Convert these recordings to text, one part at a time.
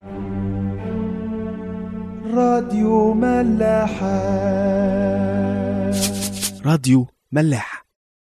راديو ملاحة راديو ملاح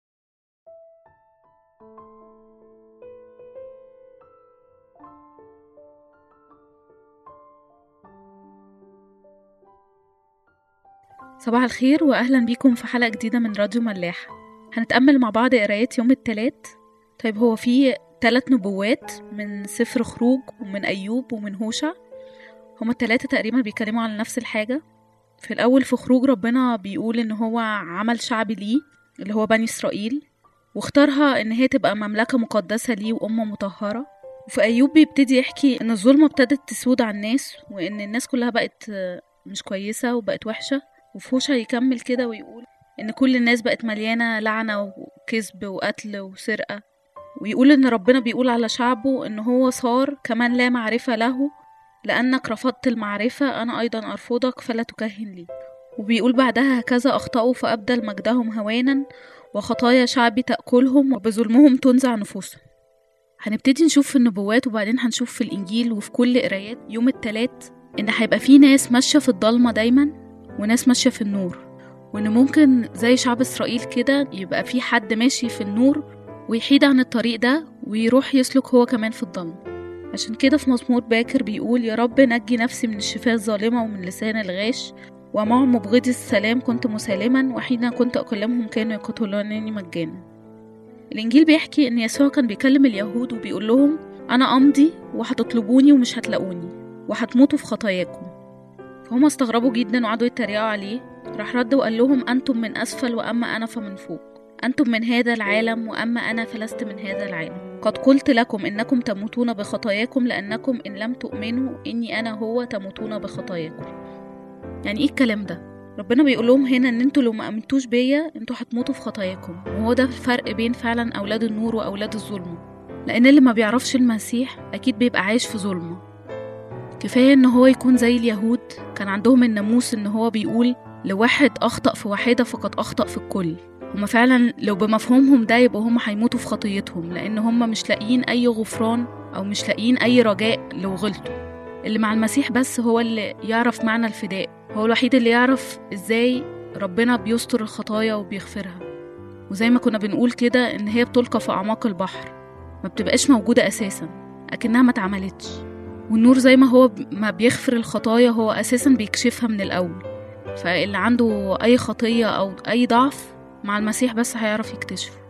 صباح الخير وأهلا بيكم في حلقة جديدة من راديو ملاح هنتأمل مع بعض قرايات يوم التلات طيب هو في تلات نبوات من سفر خروج ومن أيوب ومن هوشع هما التلاتة تقريبا بيتكلموا على نفس الحاجة في الأول في خروج ربنا بيقول إن هو عمل شعب ليه اللي هو بني إسرائيل واختارها إن هي تبقى مملكة مقدسة ليه وأمة مطهرة وفي أيوب بيبتدي يحكي إن الظلمة ابتدت تسود على الناس وإن الناس كلها بقت آه، مش كويسة وبقت وحشة وفي هوشع يكمل كده ويقول إن كل الناس بقت مليانة لعنة وكذب وقتل وسرقة ويقول إن ربنا بيقول على شعبه إن هو صار كمان لا معرفة له لأنك رفضت المعرفة أنا أيضا أرفضك فلا تكهن لي وبيقول بعدها هكذا أخطأوا فأبدل مجدهم هوانا وخطايا شعبي تأكلهم وبظلمهم تنزع نفوسهم هنبتدي نشوف في النبوات وبعدين هنشوف في الإنجيل وفي كل قرايات يوم التلات إن هيبقى في ناس ماشية في الضلمة دايما وناس ماشية في النور وإن ممكن زي شعب إسرائيل كده يبقى في حد ماشي في النور ويحيد عن الطريق ده ويروح يسلك هو كمان في الضلمة عشان كده في مزمور باكر بيقول يا رب نجي نفسي من الشفاه الظالمة ومن لسان الغاش ومع مبغضي السلام كنت مسالما وحين كنت أكلمهم كانوا يقتلونني مجانا الإنجيل بيحكي إن يسوع كان بيكلم اليهود وبيقول لهم أنا أمضي وهتطلبوني ومش هتلاقوني وهتموتوا في خطاياكم فهم استغربوا جدا وقعدوا يتريقوا عليه راح رد وقال لهم أنتم من أسفل وأما أنا فمن فوق أنتم من هذا العالم وأما أنا فلست من هذا العالم قد قلت لكم إنكم تموتون بخطاياكم لأنكم إن لم تؤمنوا إني أنا هو تموتون بخطاياكم يعني إيه الكلام ده؟ ربنا بيقول لهم هنا إن انتوا لو ما أمنتوش بيا انتوا هتموتوا في خطاياكم وهو ده الفرق بين فعلا أولاد النور وأولاد الظلمة لأن اللي ما بيعرفش المسيح أكيد بيبقى عايش في ظلمة كفاية إن هو يكون زي اليهود كان عندهم الناموس إن هو بيقول لواحد أخطأ في واحدة فقد أخطأ في الكل هما فعلا لو بمفهومهم ده يبقوا هما هيموتوا في خطيتهم لأن هما مش لاقيين أي غفران أو مش لاقيين أي رجاء لو غلطوا اللي مع المسيح بس هو اللي يعرف معنى الفداء هو الوحيد اللي يعرف إزاي ربنا بيستر الخطايا وبيغفرها وزي ما كنا بنقول كده إن هي بتلقى في أعماق البحر ما بتبقاش موجودة أساسا أكنها ما اتعملتش والنور زي ما هو ب- ما بيغفر الخطايا هو أساسا بيكشفها من الأول فاللي عنده أي خطية أو أي ضعف مع المسيح بس هيعرف يكتشفه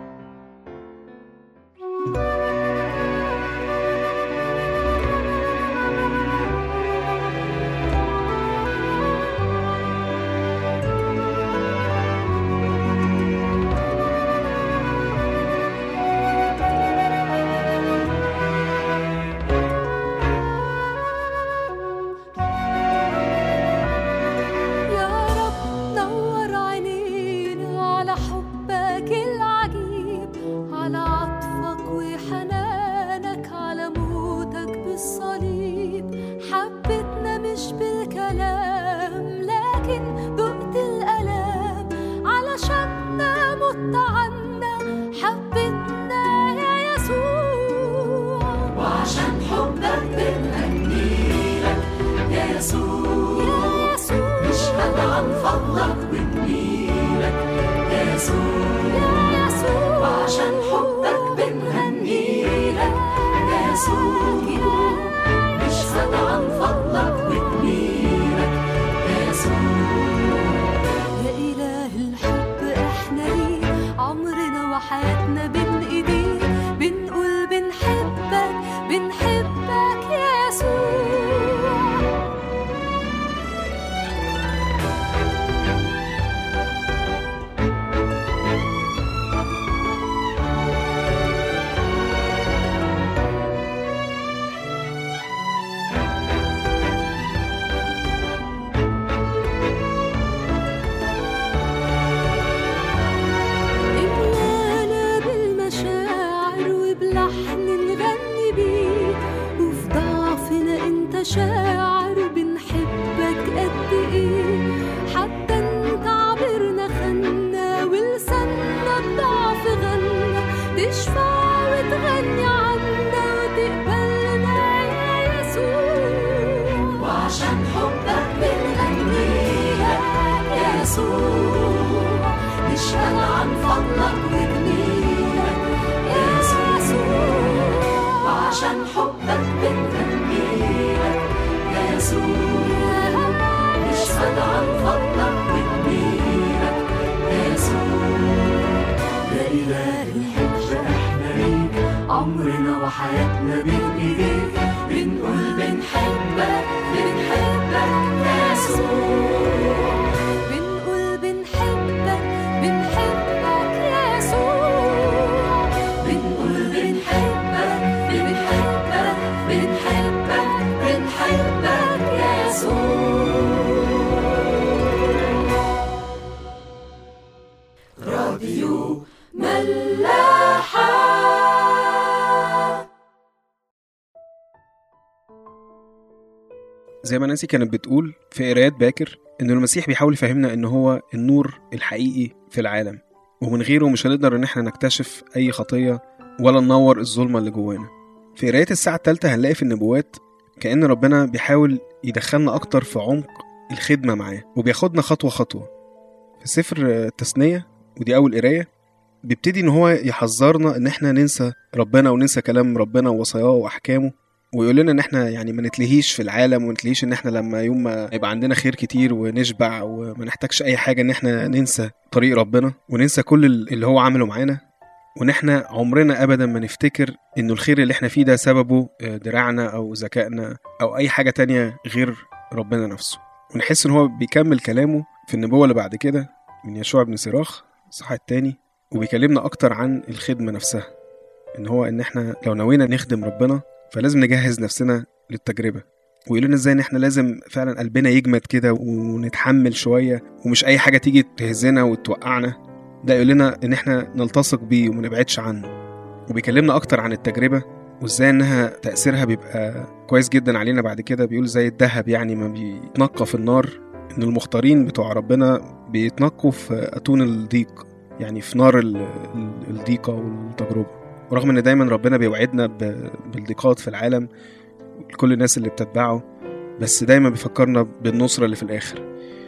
يا رب نور عينينا على حبك العجيب على عطفك وحنانك على موتك بالصليب حبتنا مش بالكلام لكن دقت الألام علشاننا مت عنا حبتنا يا يسوع وعشان حبك بنغنيلك يا يسوع يا يسوع نشهد عن فضلك ونميلك يا يسوع يا يسوع وعشان حبك بنغنيلك يا يسوع نشهد عن فضلك ونميلك يا يسوع يا إله الحب إحنا ليك عمرنا وحياتنا بين إيديك بنقول بنحبك بنحبك يا يسوع املانا بالمشاعر وبلحن نغني بيه وفي ضعفنا انت شاعر بنحبك قد ايه حتى انت عبرنا خنا ولساننا بضعف غنى تشفع وتغني عنا وتقبلنا يا يسوع يسوع نشهد عن فضلك وجميلك يسوع وعشان حبك بنغنيلك يسوع نشهد عن فضلك وجميلك يسوع يا إله الحب احنا ليك عمرنا وحياتنا بين ايديك بنقول بنحبك بنحبك يسوع بنقول بنحبك بنحبك يسوع بنقول بنحبك بنحبك بنحبك بنحبك يسوع راديو ملاحة زي ما نانسي كانت بتقول في قرايات باكر إن المسيح بيحاول يفهمنا إن هو النور الحقيقي في العالم ومن غيره مش هنقدر إن إحنا نكتشف أي خطية ولا ننور الظلمة اللي جوانا في قراية الساعة التالتة هنلاقي في النبوات كأن ربنا بيحاول يدخلنا أكتر في عمق الخدمة معاه وبياخدنا خطوة خطوة في سفر التثنية ودي أول قراية بيبتدي إن هو يحذرنا إن إحنا ننسى ربنا وننسى كلام ربنا ووصاياه وأحكامه ويقول لنا ان احنا يعني ما نتلهيش في العالم وما نتلهيش ان احنا لما يوم ما يبقى عندنا خير كتير ونشبع وما نحتاجش اي حاجه ان احنا ننسى طريق ربنا وننسى كل اللي هو عمله معانا وان احنا عمرنا ابدا ما نفتكر انه الخير اللي احنا فيه ده سببه آه، دراعنا او ذكائنا او اي حاجه تانية غير ربنا نفسه ونحس ان هو بيكمل كلامه في النبوه اللي بعد كده من يشوع بن صراخ الصحاح التاني وبيكلمنا اكتر عن الخدمه نفسها ان هو ان احنا لو نوينا نخدم ربنا فلازم نجهز نفسنا للتجربة ويقول لنا ازاي ان احنا لازم فعلا قلبنا يجمد كده ونتحمل شوية ومش اي حاجة تيجي تهزنا وتوقعنا ده يقول لنا ان احنا نلتصق بيه وما نبعدش عنه وبيكلمنا اكتر عن التجربة وازاي انها تأثيرها بيبقى كويس جدا علينا بعد كده بيقول زي الذهب يعني ما بيتنقى في النار ان المختارين بتوع ربنا بيتنقوا في اتون الضيق يعني في نار ال- ال- الضيقة والتجربة ورغم ان دايما ربنا بيوعدنا ب- بالضيقات في العالم لكل الناس اللي بتتبعه بس دايما بيفكرنا بالنصرة اللي في الآخر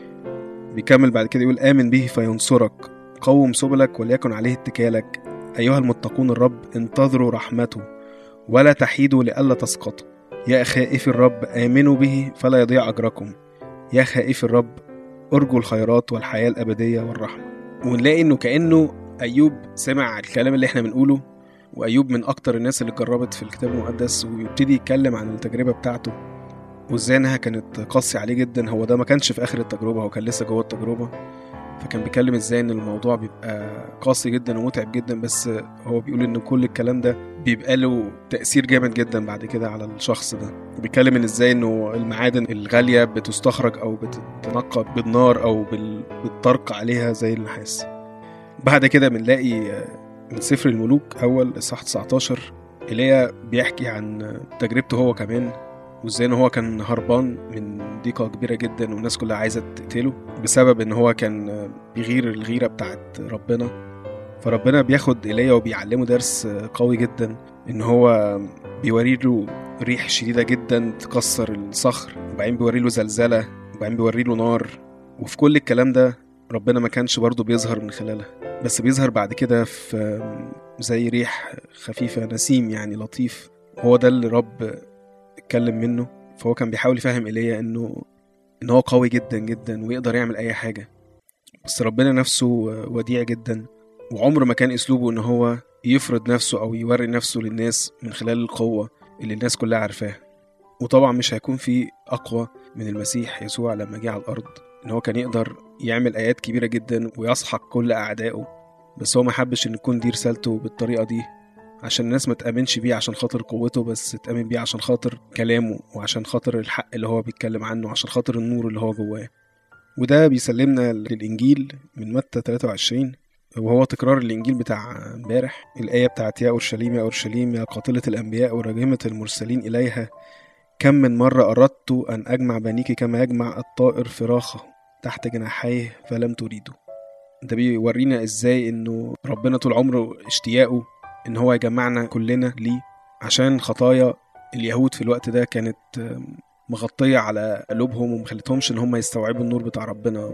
بيكمل بعد كده يقول آمن به فينصرك قوم سبلك وليكن عليه اتكالك أيها المتقون الرب انتظروا رحمته ولا تحيدوا لئلا تسقطوا يا خائف الرب آمنوا به فلا يضيع أجركم يا خائف الرب أرجوا الخيرات والحياة الأبدية والرحمة ونلاقي إنه كأنه أيوب سمع الكلام اللي إحنا بنقوله وأيوب من أكتر الناس اللي جربت في الكتاب المقدس ويبتدي يتكلم عن التجربة بتاعته وإزاي إنها كانت قاسية عليه جدا هو ده ما كانش في آخر التجربة هو كان لسه جوه التجربة فكان بيتكلم إزاي إن الموضوع بيبقى قاسي جدا ومتعب جدا بس هو بيقول إن كل الكلام ده بيبقى له تأثير جامد جدا بعد كده على الشخص ده وبيتكلم إن إزاي إنه المعادن الغالية بتستخرج أو بتتنقى بالنار أو بال- بالطرق عليها زي النحاس بعد كده بنلاقي من سفر الملوك أول إصحاح 19 إيليا بيحكي عن تجربته هو كمان وازاي ان هو كان هربان من ضيقة كبيرة جدا والناس كلها عايزة تقتله بسبب ان هو كان بيغير الغيرة بتاعت ربنا فربنا بياخد ايليا وبيعلمه درس قوي جدا ان هو بيوري له ريح شديدة جدا تكسر الصخر وبعدين بيوري له زلزلة وبعدين بيوري له نار وفي كل الكلام ده ربنا ما كانش برضه بيظهر من خلالها بس بيظهر بعد كده في زي ريح خفيفة نسيم يعني لطيف هو ده اللي رب اتكلم منه فهو كان بيحاول يفهم ايليا انه ان هو قوي جدا جدا ويقدر يعمل اي حاجة بس ربنا نفسه وديع جدا وعمر ما كان اسلوبه ان هو يفرض نفسه او يوري نفسه للناس من خلال القوة اللي الناس كلها عارفاها وطبعا مش هيكون في اقوى من المسيح يسوع لما جه على الارض ان هو كان يقدر يعمل ايات كبيرة جدا ويسحق كل اعدائه بس هو ما حبش ان تكون دي رسالته بالطريقة دي عشان الناس ما تأمنش بيه عشان خاطر قوته بس تأمن بيه عشان خاطر كلامه وعشان خاطر الحق اللي هو بيتكلم عنه وعشان خاطر النور اللي هو جواه وده بيسلمنا للإنجيل من متى 23 وهو تكرار الإنجيل بتاع امبارح الآية بتاعت يا أورشليم يا أورشليم يا قاتلة الأنبياء وراجمة المرسلين إليها كم من مرة أردت أن أجمع بنيك كما يجمع الطائر فراخه تحت جناحيه فلم تريدوا ده بيورينا ازاي انه ربنا طول عمره اشتياقه ان هو يجمعنا كلنا ليه عشان خطايا اليهود في الوقت ده كانت مغطية على قلوبهم ومخلتهمش ان هم يستوعبوا النور بتاع ربنا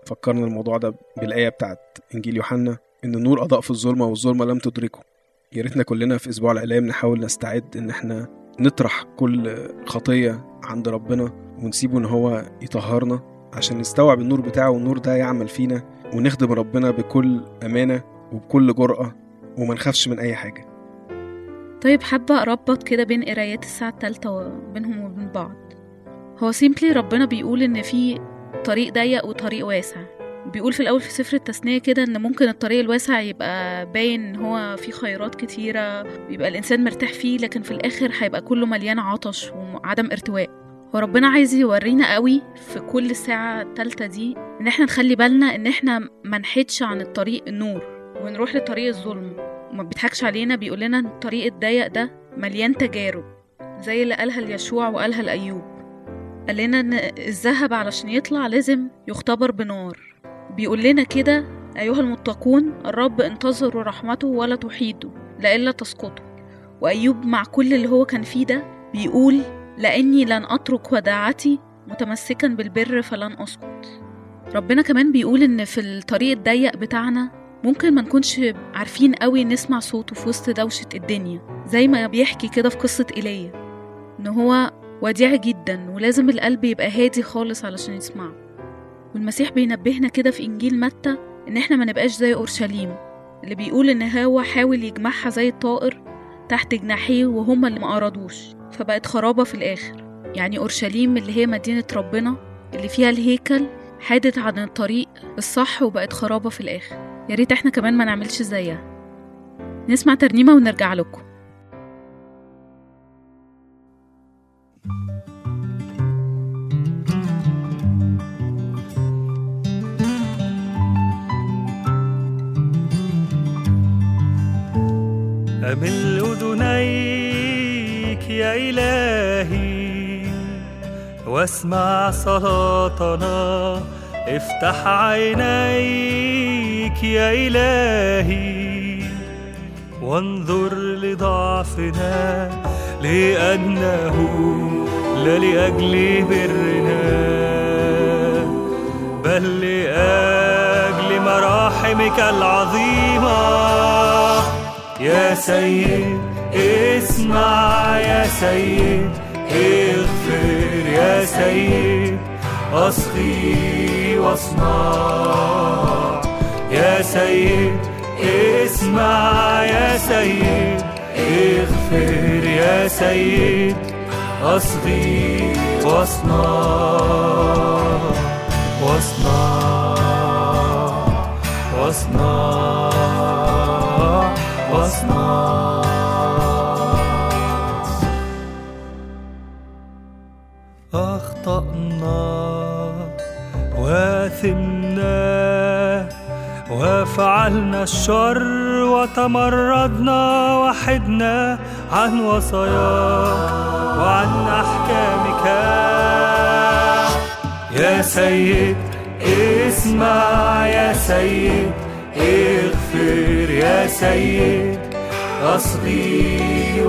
فكرنا الموضوع ده بالآية بتاعت إنجيل يوحنا إن النور أضاء في الظلمة والظلمة لم تدركه يا ريتنا كلنا في أسبوع الإعلام نحاول نستعد إن إحنا نطرح كل خطية عند ربنا ونسيبه إن هو يطهرنا عشان نستوعب النور بتاعه والنور ده يعمل فينا ونخدم ربنا بكل أمانة وبكل جرأة وما نخافش من أي حاجة طيب حابة أربط كده بين قرايات الساعة التالتة وبينهم وبين بعض هو سيمبلي ربنا بيقول إن في طريق ضيق وطريق واسع بيقول في الأول في سفر التثنية كده إن ممكن الطريق الواسع يبقى باين إن هو فيه خيرات كتيرة يبقى الإنسان مرتاح فيه لكن في الآخر هيبقى كله مليان عطش وعدم ارتواء وربنا عايز يورينا قوي في كل الساعة التالتة دي إن إحنا نخلي بالنا إن إحنا منحدش عن الطريق النور ونروح لطريق الظلم وما بيضحكش علينا بيقول لنا إن الطريق الضيق ده مليان تجارب زي اللي قالها ليشوع وقالها لأيوب قال لنا إن الذهب علشان يطلع لازم يختبر بنار بيقول لنا كده أيها المتقون الرب انتظروا رحمته ولا تحيدوا لئلا تسقطوا وأيوب مع كل اللي هو كان فيه ده بيقول لأني لن أترك وداعتي متمسكا بالبر فلن أسقط ربنا كمان بيقول إن في الطريق الضيق بتاعنا ممكن ما نكونش عارفين قوي نسمع صوته في وسط دوشة الدنيا زي ما بيحكي كده في قصة إيليا إن هو وديع جدا ولازم القلب يبقى هادي خالص علشان يسمعه والمسيح بينبهنا كده في إنجيل متى إن إحنا ما نبقاش زي أورشليم اللي بيقول إن هو حاول يجمعها زي الطائر تحت جناحيه وهما اللي ما أرادوش فبقت خرابة في الآخر يعني أورشليم اللي هي مدينة ربنا اللي فيها الهيكل حادت عن الطريق الصح وبقت خرابة في الآخر يا ريت احنا كمان ما نعملش زيها نسمع ترنيمة ونرجع لكم أمل أذنيك يا إلهي واسمع صلاتنا افتح عينيك يا إلهي وانظر لضعفنا لأنه لا لأجل برنا بل لأجل مراحمك العظيمة يا سيد اسمع يا سيد اغفر يا سيد أصغي واصنع يا سيد اسمع يا سيد اغفر يا سيد أصغي واصنع واصنع واصنع واصنع أخطأنا واثمنا وفعلنا الشر وتمردنا وحدنا عن وصاياك وعن أحكامك يا سيد اسمع يا سيد اغفر يا سيد أصغي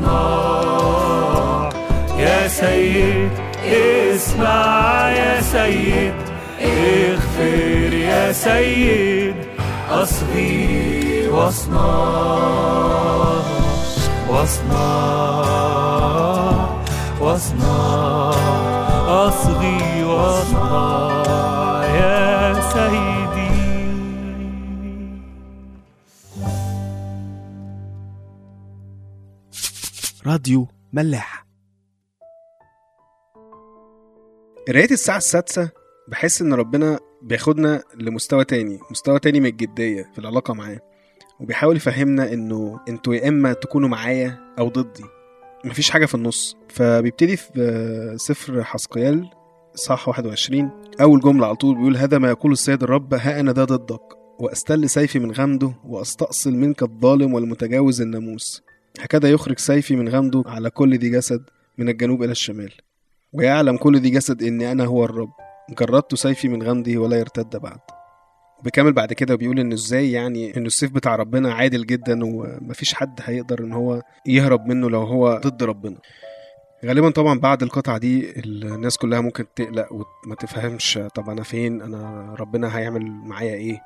واصنع يا سيد اسمع يا سيد اغفر يا سيد أصغي واصنع واصنع واصنع أصغي واصنع يا سيدي راديو ملاح قراية الساعة السادسة بحس إن ربنا بياخدنا لمستوى تاني مستوى تاني من الجدية في العلاقة معاه وبيحاول يفهمنا إنه انتوا يا إما تكونوا معايا أو ضدي مفيش حاجة في النص فبيبتدي في سفر حسقيال صح 21 أول جملة على طول بيقول هذا ما يقول السيد الرب ها أنا ده ضدك وأستل سيفي من غمده وأستأصل منك الظالم والمتجاوز الناموس هكذا يخرج سيفي من غمده على كل ذي جسد من الجنوب إلى الشمال ويعلم كل ذي جسد إني أنا هو الرب جردت سيفي من غمده ولا يرتد بعد وبيكمل بعد كده وبيقول انه ازاي يعني انه السيف بتاع ربنا عادل جدا ومفيش حد هيقدر ان هو يهرب منه لو هو ضد ربنا غالبا طبعا بعد القطعة دي الناس كلها ممكن تقلق وما تفهمش طب أنا فين أنا ربنا هيعمل معايا إيه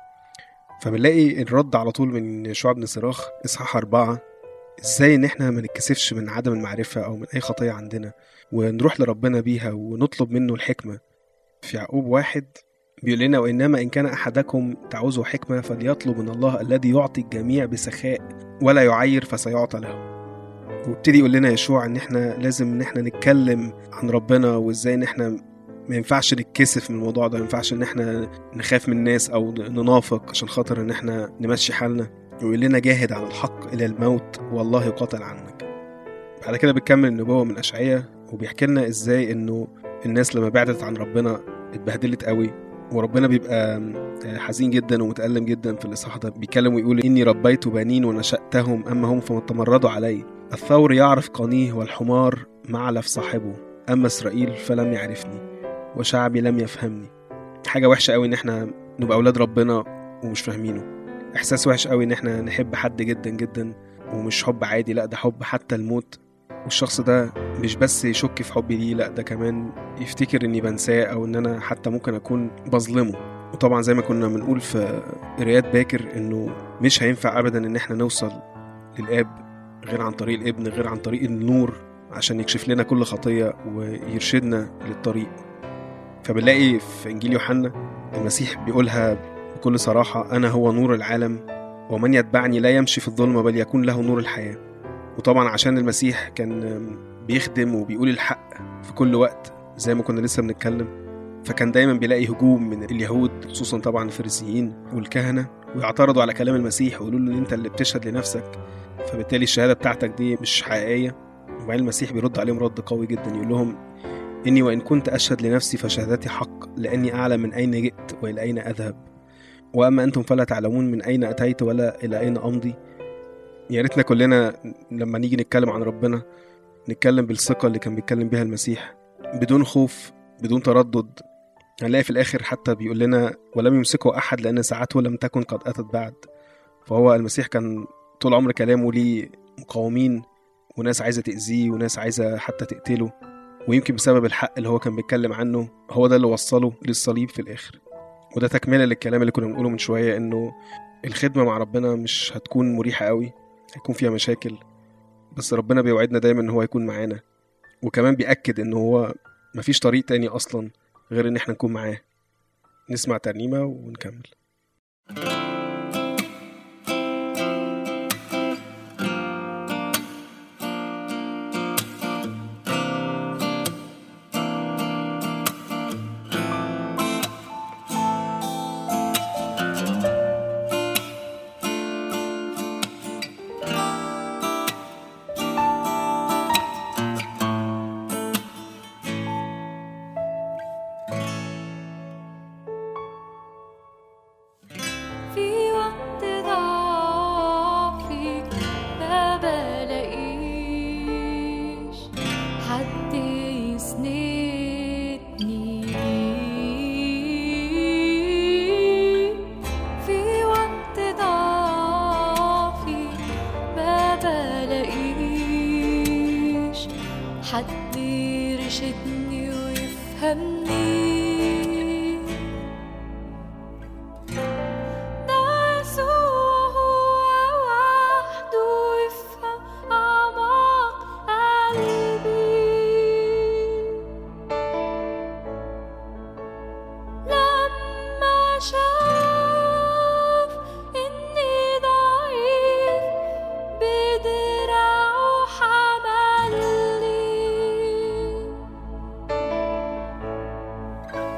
فبنلاقي الرد على طول من شعب بن صراخ إصحاح أربعة إزاي إن إحنا ما نتكسفش من عدم المعرفة أو من أي خطية عندنا ونروح لربنا بيها ونطلب منه الحكمة في يعقوب واحد بيقول لنا وإنما إن كان أحدكم تعوزه حكمة فليطلب من الله الذي يعطي الجميع بسخاء ولا يعير فسيعطى له وابتدي يقول لنا يشوع ان احنا لازم ان احنا نتكلم عن ربنا وازاي ان احنا ما ينفعش نتكسف من الموضوع ده ما ينفعش ان احنا نخاف من الناس او ننافق عشان خاطر ان احنا نمشي حالنا ويقول لنا جاهد عن الحق الى الموت والله يقاتل عنك بعد كده بتكمل النبوة من أشعية وبيحكي لنا ازاي انه الناس لما بعدت عن ربنا اتبهدلت قوي وربنا بيبقى حزين جدا ومتألم جدا في الإصحاح ده بيتكلم ويقول إني ربيت بنين ونشأتهم أما هم فما تمردوا علي الثور يعرف قنيه والحمار معلف صاحبه أما إسرائيل فلم يعرفني وشعبي لم يفهمني حاجة وحشة قوي إن إحنا نبقى أولاد ربنا ومش فاهمينه إحساس وحش قوي إن إحنا نحب حد جدا جدا ومش حب عادي لأ ده حب حتى الموت والشخص ده مش بس يشك في حبي ليه لأ ده كمان يفتكر إني بنساه أو إن أنا حتى ممكن أكون بظلمه وطبعا زي ما كنا بنقول في قرايات باكر إنه مش هينفع أبدا إن إحنا نوصل للآب غير عن طريق الابن غير عن طريق النور عشان يكشف لنا كل خطية ويرشدنا للطريق فبنلاقي في إنجيل يوحنا المسيح بيقولها بكل صراحة أنا هو نور العالم ومن يتبعني لا يمشي في الظلمة بل يكون له نور الحياة وطبعا عشان المسيح كان بيخدم وبيقول الحق في كل وقت زي ما كنا لسه بنتكلم فكان دايما بيلاقي هجوم من اليهود خصوصا طبعا الفريسيين والكهنة ويعترضوا على كلام المسيح ويقولوا له انت اللي بتشهد لنفسك فبالتالي الشهاده بتاعتك دي مش حقيقيه وبعدين المسيح بيرد عليهم رد قوي جدا يقول لهم اني وان كنت اشهد لنفسي فشهادتي حق لاني اعلم من اين جئت والى اين اذهب واما انتم فلا تعلمون من اين اتيت ولا الى اين امضي يا ريتنا كلنا لما نيجي نتكلم عن ربنا نتكلم بالثقه اللي كان بيتكلم بيها المسيح بدون خوف بدون تردد هنلاقي في الاخر حتى بيقول لنا ولم يمسكه احد لان ساعته لم تكن قد اتت بعد فهو المسيح كان طول عمر كلامه ليه مقاومين وناس عايزه تاذيه وناس عايزه حتى تقتله ويمكن بسبب الحق اللي هو كان بيتكلم عنه هو ده اللي وصله للصليب في الاخر وده تكمله للكلام اللي كنا بنقوله من شويه انه الخدمه مع ربنا مش هتكون مريحه قوي هيكون فيها مشاكل بس ربنا بيوعدنا دايما ان هو يكون معانا وكمان بيأكد ان هو مفيش طريق تاني اصلا غير ان احنا نكون معاه نسمع ترنيمه ونكمل في وقت ضعفي ما بلاقيش حد يسندني في وقت ضعفي ما بلاقيش حد يرشدني ويفهمني ده يسوع هو وحده يفهم أعماق قلبي لما شاف إني ضعيف بدراعه حملني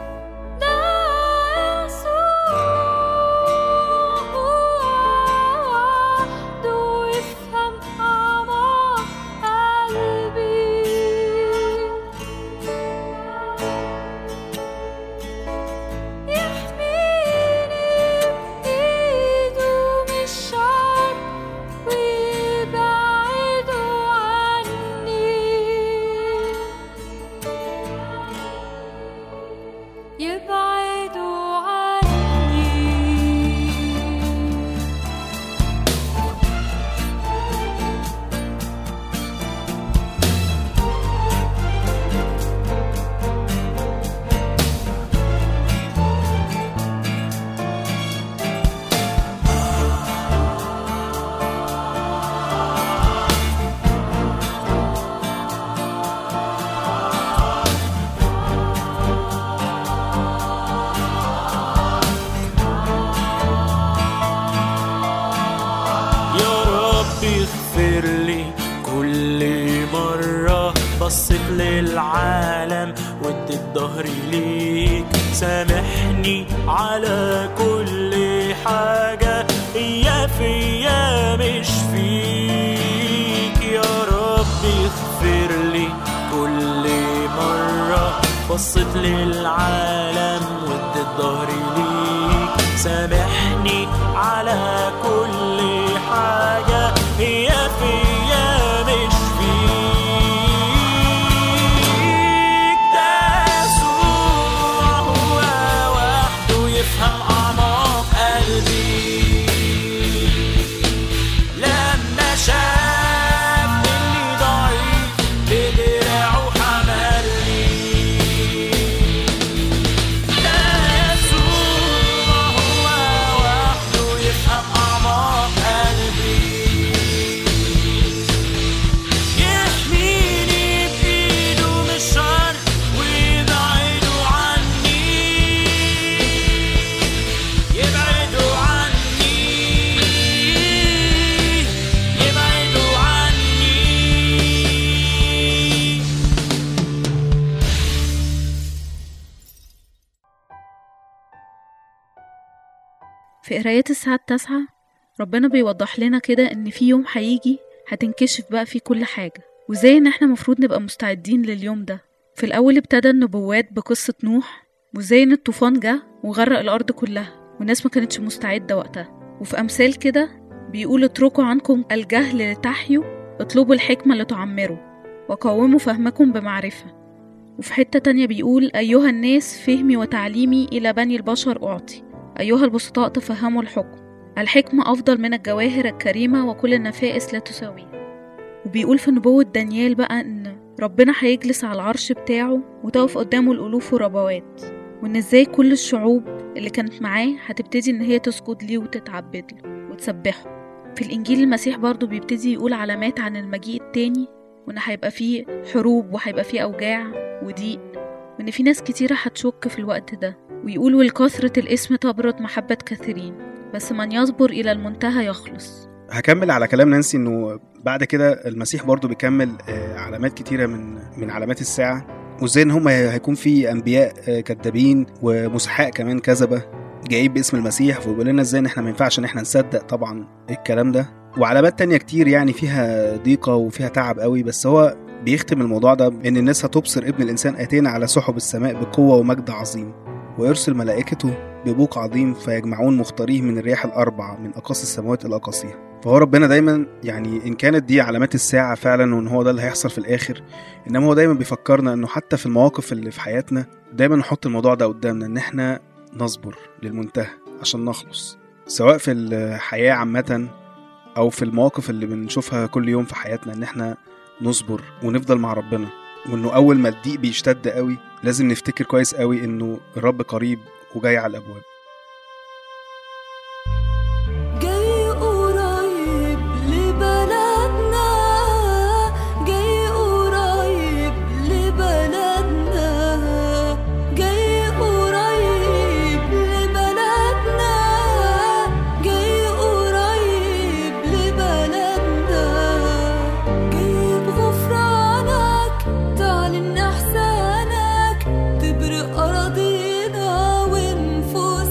للعالم واديت ظهري ليك سامحني على كل حاجة يا فيا مش فيك يا رب اغفر لي كل مرة بصيت للعالم واديت ظهري ليك سامحني على كل حاجة يا فيا مش فيك ده يسوع هو وحده يفهم أعماق قلبي لما شاف إني ضعيف بدراعه حملني ده يسوع هو وحده يفهم أعماق قلبي يحميني بإيده من الشر ويبعده عني يبعدوا عني يبعدوا عني في قرايات الساعة التاسعة ربنا بيوضح لنا كده إن في يوم هيجي هتنكشف بقى فيه كل حاجة وازاي إن احنا مفروض نبقى مستعدين لليوم ده في الأول ابتدى النبوات بقصة نوح وازاي إن الطوفان جه وغرق الأرض كلها والناس ما كانتش مستعدة وقتها وفي أمثال كده بيقول اتركوا عنكم الجهل لتحيوا اطلبوا الحكمة لتعمروا وقوموا فهمكم بمعرفة وفي حتة تانية بيقول أيها الناس فهمي وتعليمي إلى بني البشر أعطي أيها البسطاء تفهموا الحكم الحكمة أفضل من الجواهر الكريمة وكل النفائس لا تساويها وبيقول في نبوة دانيال بقى إن ربنا هيجلس على العرش بتاعه وتقف قدامه الألوف وربوات وإن إزاي كل الشعوب اللي كانت معاه هتبتدي إن هي تسجد ليه وتتعبد له وتسبحه في الإنجيل المسيح برضو بيبتدي يقول علامات عن المجيء التاني وإن هيبقى فيه حروب وهيبقى فيه أوجاع وضيق وإن في ناس كتيرة هتشك في الوقت ده ويقول والكثرة الاسم تبرد محبة كثيرين بس من يصبر إلى المنتهى يخلص هكمل على كلام نانسي انه بعد كده المسيح برضو بيكمل آه، علامات كتيره من من علامات الساعه وازاي ان هم هيكون في انبياء آه، كذابين ومسحاء كمان كذبه جايين باسم المسيح وبيقول لنا ازاي ان احنا ما ينفعش ان احنا نصدق طبعا الكلام ده وعلامات تانية كتير يعني فيها ضيقة وفيها تعب قوي بس هو بيختم الموضوع ده بان الناس هتبصر ابن الانسان اتينا على سحب السماء بقوة ومجد عظيم ويرسل ملائكته ببوق عظيم فيجمعون مختاريه من الرياح الأربع من أقاصي السماوات إلى أقاصيها فهو ربنا دايما يعني إن كانت دي علامات الساعة فعلا وإن هو ده اللي هيحصل في الآخر إنما هو دايما بيفكرنا إنه حتى في المواقف اللي في حياتنا دايما نحط الموضوع ده قدامنا إن إحنا نصبر للمنتهى عشان نخلص سواء في الحياة عامة أو في المواقف اللي بنشوفها كل يوم في حياتنا إن إحنا نصبر ونفضل مع ربنا وإنه أول ما الضيق بيشتد قوي لازم نفتكر كويس قوي إنه الرب قريب وجاي على الأبواب جاي قريب لبلدنا جاي قريب لبلدنا جاي قريب لبلدنا جاي قريب لبلدنا جاي بغفرانك تعلن احسانك تبرق اراضينا ونفوسنا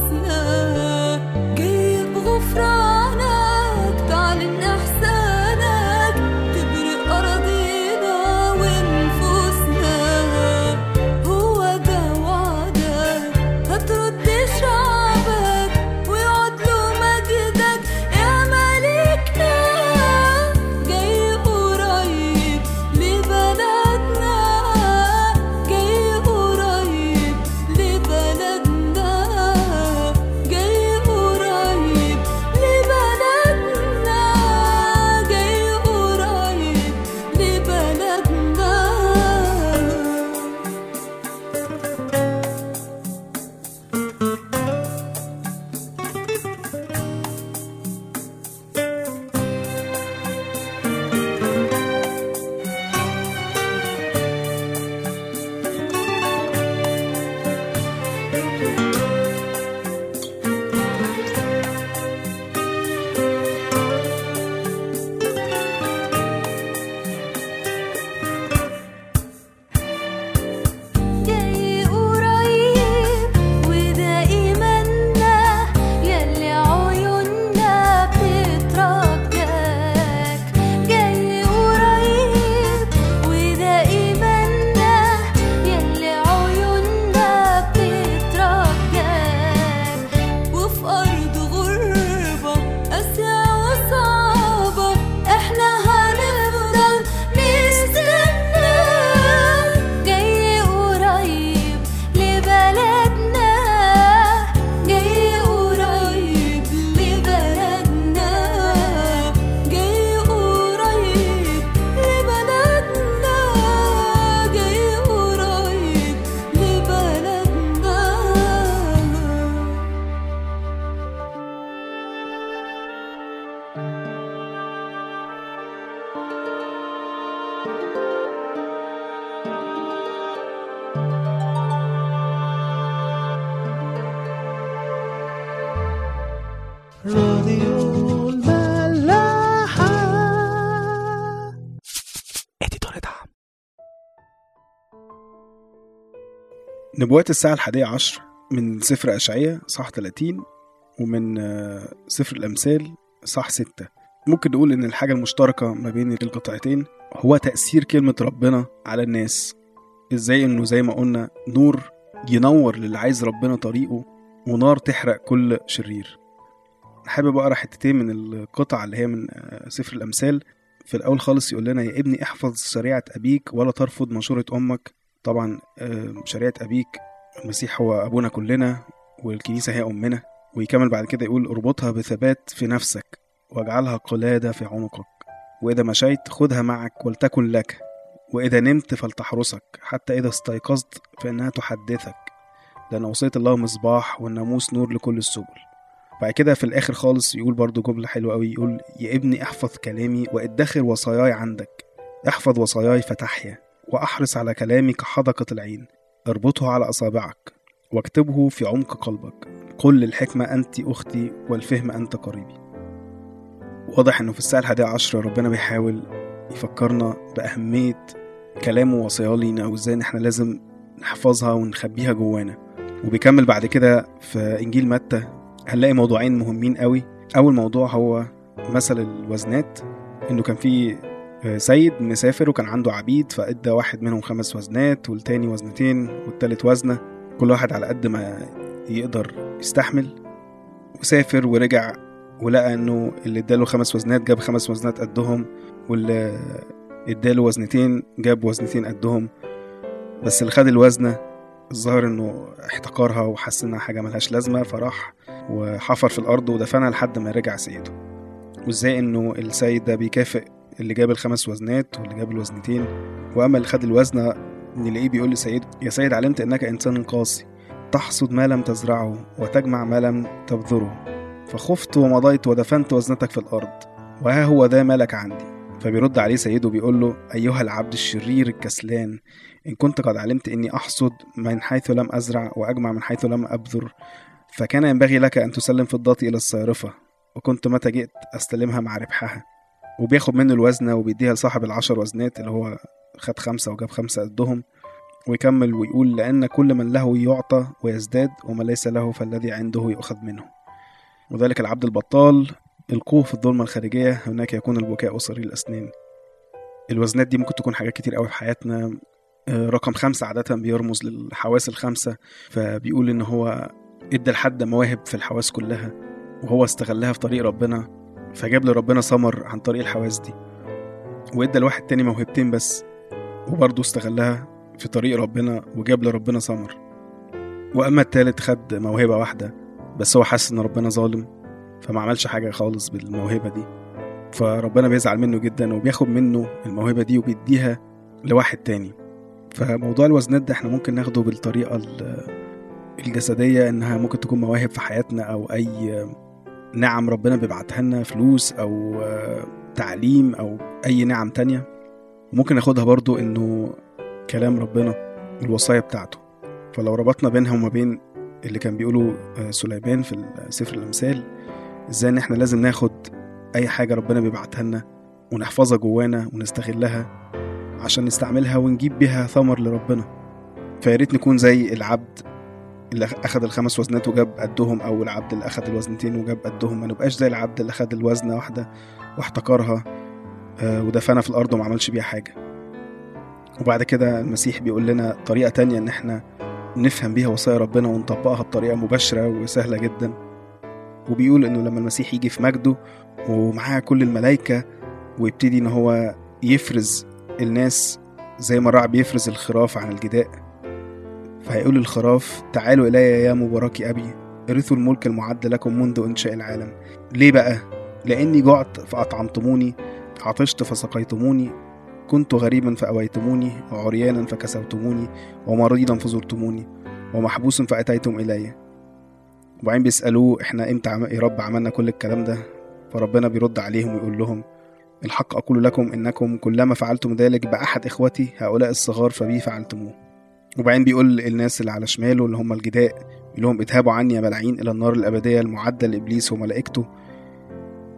راديو الملاحة اديتور دعم نبوات الساعة الحادية عشر من سفر أشعية صح 30 ومن آه، سفر الأمثال صح 6 ممكن نقول إن الحاجة المشتركة ما بين القطعتين هو تأثير كلمة ربنا على الناس إزاي إنه زي ما قلنا نور ينور للي عايز ربنا طريقه ونار تحرق كل شرير حابب أقرأ حتتين من القطع اللي هي من آه، سفر الأمثال في الأول خالص يقول لنا يا ابني احفظ شريعة أبيك ولا ترفض مشورة أمك طبعا آه، شريعة أبيك المسيح هو أبونا كلنا والكنيسة هي أمنا ويكمل بعد كده يقول اربطها بثبات في نفسك واجعلها قلادة في عنقك وإذا مشيت خذها معك ولتكن لك وإذا نمت فلتحرسك حتى إذا استيقظت فإنها تحدثك لأن وصية الله مصباح والناموس نور لكل السبل بعد كده في الآخر خالص يقول برضو جملة حلوة أوي يقول يا ابني احفظ كلامي وادخر وصاياي عندك احفظ وصاياي فتحيا وأحرص على كلامي كحدقة العين اربطه على أصابعك واكتبه في عمق قلبك قل للحكمة أنت أختي والفهم أنت قريبي واضح إنه في الساعة الحادية عشرة ربنا بيحاول يفكرنا بأهمية كلامه ووصاياه لينا وإزاي إن إحنا لازم نحفظها ونخبيها جوانا وبيكمل بعد كده في إنجيل متى هنلاقي موضوعين مهمين قوي أول موضوع هو مثل الوزنات إنه كان في سيد مسافر وكان عنده عبيد فادى واحد منهم خمس وزنات والتاني وزنتين والتالت وزنة كل واحد على قد ما يقدر يستحمل وسافر ورجع ولقى انه اللي اداله خمس وزنات جاب خمس وزنات قدهم واللي اداله وزنتين جاب وزنتين قدهم بس اللي خد الوزنة الظاهر انه احتقرها وحس انها حاجة ملهاش لازمة فراح وحفر في الارض ودفنها لحد ما رجع سيده وازاي انه السيد ده بيكافئ اللي جاب الخمس وزنات واللي جاب الوزنتين واما اللي خد الوزنه نلاقيه بيقول لسيد يا سيد علمت انك انسان قاسي تحصد ما لم تزرعه وتجمع ما لم تبذره فخفت ومضيت ودفنت وزنتك في الارض وها هو ذا مالك عندي فبيرد عليه سيده بيقول له ايها العبد الشرير الكسلان ان كنت قد علمت اني احصد من حيث لم ازرع واجمع من حيث لم ابذر فكان ينبغي لك ان تسلم فضتي الى الصيرفه وكنت متى جئت استلمها مع ربحها وبياخد منه الوزنة وبيديها لصاحب العشر وزنات اللي هو خد خمسة وجاب خمسة قدهم ويكمل ويقول لأن كل من له يعطى ويزداد وما ليس له فالذي عنده يؤخذ منه وذلك العبد البطال القوه في الظلمة الخارجية هناك يكون البكاء وصرير الأسنان الوزنات دي ممكن تكون حاجات كتير قوي في حياتنا آه، رقم خمسة عادة بيرمز للحواس الخمسة فبيقول إن هو ادى لحد مواهب في الحواس كلها وهو استغلها في طريق ربنا فجاب لربنا ثمر عن طريق الحواس دي وادى لواحد تاني موهبتين بس وبرضه استغلها في طريق ربنا وجاب لربنا ثمر واما التالت خد موهبة واحدة بس هو حاسس ان ربنا ظالم فما عملش حاجة خالص بالموهبة دي فربنا بيزعل منه جدا وبياخد منه الموهبة دي وبيديها لواحد تاني فموضوع الوزنات ده احنا ممكن ناخده بالطريقة ال- الجسدية انها ممكن تكون مواهب في حياتنا او اي نعم ربنا بيبعتها لنا فلوس او آه، تعليم او اي نعم تانية وممكن ناخدها برضو انه كلام ربنا الوصايا بتاعته فلو ربطنا بينها وما بين اللي كان بيقوله آه، سليمان في سفر الامثال ازاي ان احنا لازم ناخد اي حاجة ربنا بيبعتها لنا ونحفظها جوانا ونستغلها عشان نستعملها ونجيب بيها ثمر لربنا فياريت نكون زي العبد اللي اخد الخمس وزنات وجاب قدهم او العبد اللي اخد الوزنتين وجاب قدهم ما نبقاش زي العبد اللي اخد الوزنه واحده واحتكرها آه، ودفنها في الارض وما عملش بيها حاجه وبعد كده المسيح بيقول لنا طريقه تانية ان احنا نفهم بيها وصايا ربنا ونطبقها بطريقه مباشره وسهله جدا وبيقول انه لما المسيح يجي في مجده ومعاه كل الملائكه ويبتدي ان هو يفرز الناس زي ما الراعي بيفرز الخراف عن الجداء فهيقول الخراف تعالوا إلي يا مبارك أبي ارثوا الملك المعد لكم منذ إنشاء العالم ليه بقى؟ لأني جعت فأطعمتموني عطشت فسقيتموني كنت غريبا فأويتموني وعريانا فكسوتموني ومريضا فزرتموني ومحبوس فأتيتم إلي وبعدين بيسألوه احنا امتى عم... يا رب عملنا كل الكلام ده فربنا بيرد عليهم ويقول لهم الحق أقول لكم إنكم كلما فعلتم ذلك بأحد إخوتي هؤلاء الصغار فبي فعلتموه وبعدين بيقول الناس اللي على شماله اللي هم الجداء يقول لهم اذهبوا عني يا ملاعين إلى النار الأبدية المعدة لإبليس وملائكته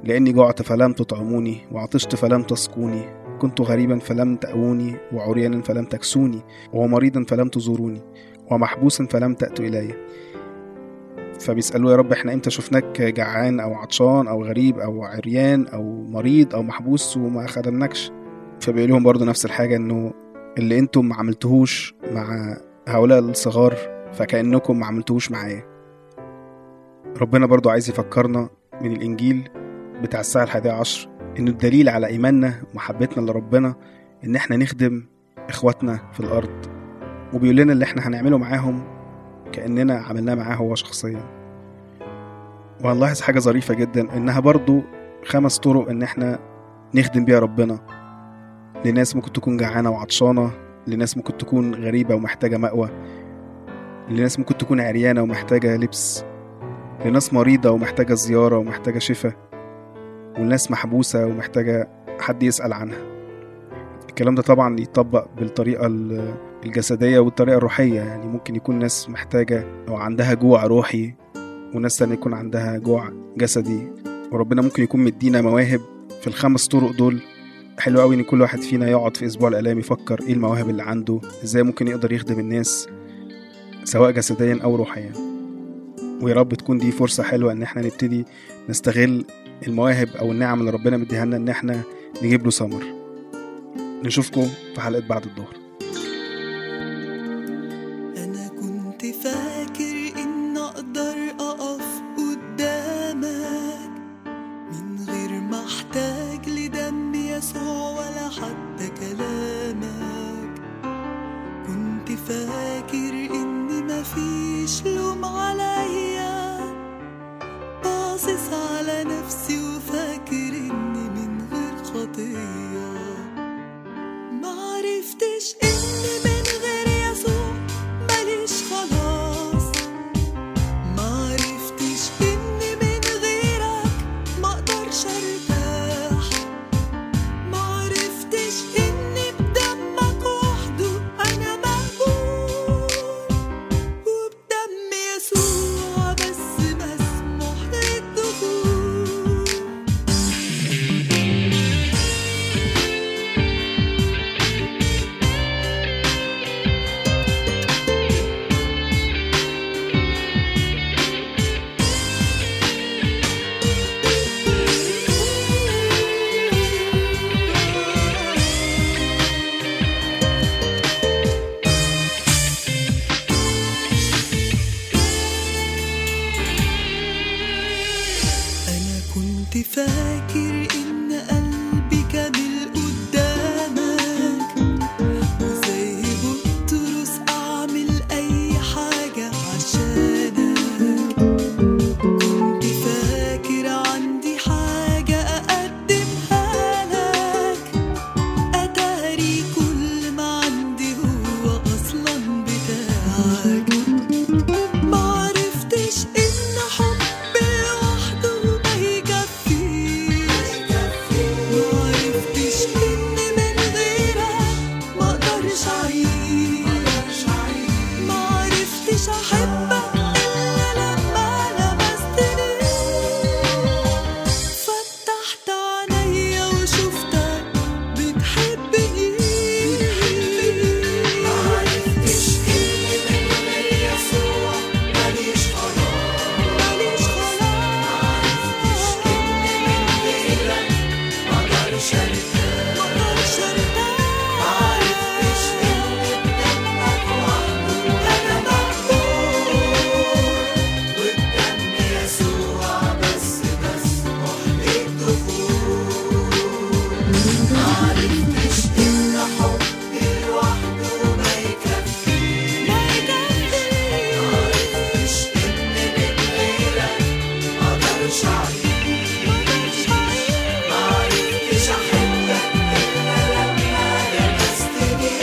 لأني جعت فلم تطعموني وعطشت فلم تسقوني كنت غريبا فلم تأووني وعريانا فلم تكسوني ومريضا فلم تزوروني ومحبوسا فلم تأتوا إلي فبيسألوا يا رب احنا امتى شفناك جعان او عطشان او غريب او عريان او مريض او محبوس وما خدمناكش فبيقول لهم برضو نفس الحاجة انه اللي انتم ما عملتهوش مع هؤلاء الصغار فكأنكم ما عملتهوش معايا ربنا برضو عايز يفكرنا من الإنجيل بتاع الساعة الحادية عشر إنه الدليل على إيماننا ومحبتنا لربنا إن إحنا نخدم إخواتنا في الأرض وبيقول لنا اللي إحنا هنعمله معاهم كأننا عملناه معاه هو شخصيا وهنلاحظ حاجة ظريفة جدا إنها برضو خمس طرق إن إحنا نخدم بيها ربنا لناس ممكن تكون جعانة وعطشانة لناس ممكن تكون غريبة ومحتاجة مأوى لناس ممكن تكون عريانة ومحتاجة لبس لناس مريضة ومحتاجة زيارة ومحتاجة شفاء ولناس محبوسة ومحتاجة حد يسأل عنها الكلام ده طبعا يطبق بالطريقة ال- الجسدية والطريقة الروحية يعني ممكن يكون ناس محتاجة أو عندها جوع روحي وناس تانية يكون عندها جوع جسدي وربنا ممكن يكون مدينا مواهب في الخمس طرق دول حلو قوي ان كل واحد فينا يقعد في اسبوع الالام يفكر ايه المواهب اللي عنده ازاي ممكن يقدر يخدم الناس سواء جسديا او روحيا ويا رب تكون دي فرصة حلوة ان احنا نبتدي نستغل المواهب او النعم اللي ربنا مديها لنا ان احنا نجيب له ثمر نشوفكم في حلقة بعد الظهر أنا كنت فاكر إن أقدر أقف قدامك من غير ما أحتاج لدم يسوع ولا حتى كلامك كنت فاكر إن مفيش لوم عليا باصص على نفسي وفاكر إني من غير خطية معرفتش إني من غير يسوع ماليش خلاص معرفتش إني من غيرك مقدرش أرتاح معرفتش إني بدمك وحده أنا مقبول وبدم يسوع بس مسموح للدخول أنا كنت فاكر إن قلبي كامل قدامك وزي بطرس أعمل أي حاجة عشانك كنت فاكر عندي حاجة أقدمها لك أتاري كل ما عندي هو أصلا بتاعك معرفتش إن حبي لوحده ما يكفيش معرفتش إن من غيرك مقدرش أعيش معرفتش أحبك إلا لما لمستني فتحت عينيا وشفتك بتحبني معرفتش إني من غير يسوع ماليش خلاص ماليش خلاص إني من غيرك مقدرش أرتاح مقدرش أرتاح معرفتش إني بدمك وحده أنا مقبول وبدم يسوع بس مسموح للدخول معرفتش إن حبي لوحده ما يكفيش ما يكفيش معرفتش إن من غيرك مقدرش أعيش مقدرش أعيش معرفتش أحبك إلا لما لمستني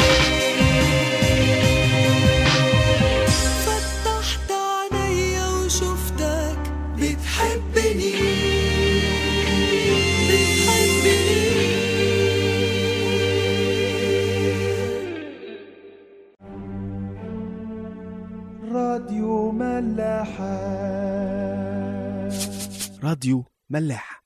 فتحت عينيا وشفتك بتحبني بتحبني راديو ملاحة راديو ملاح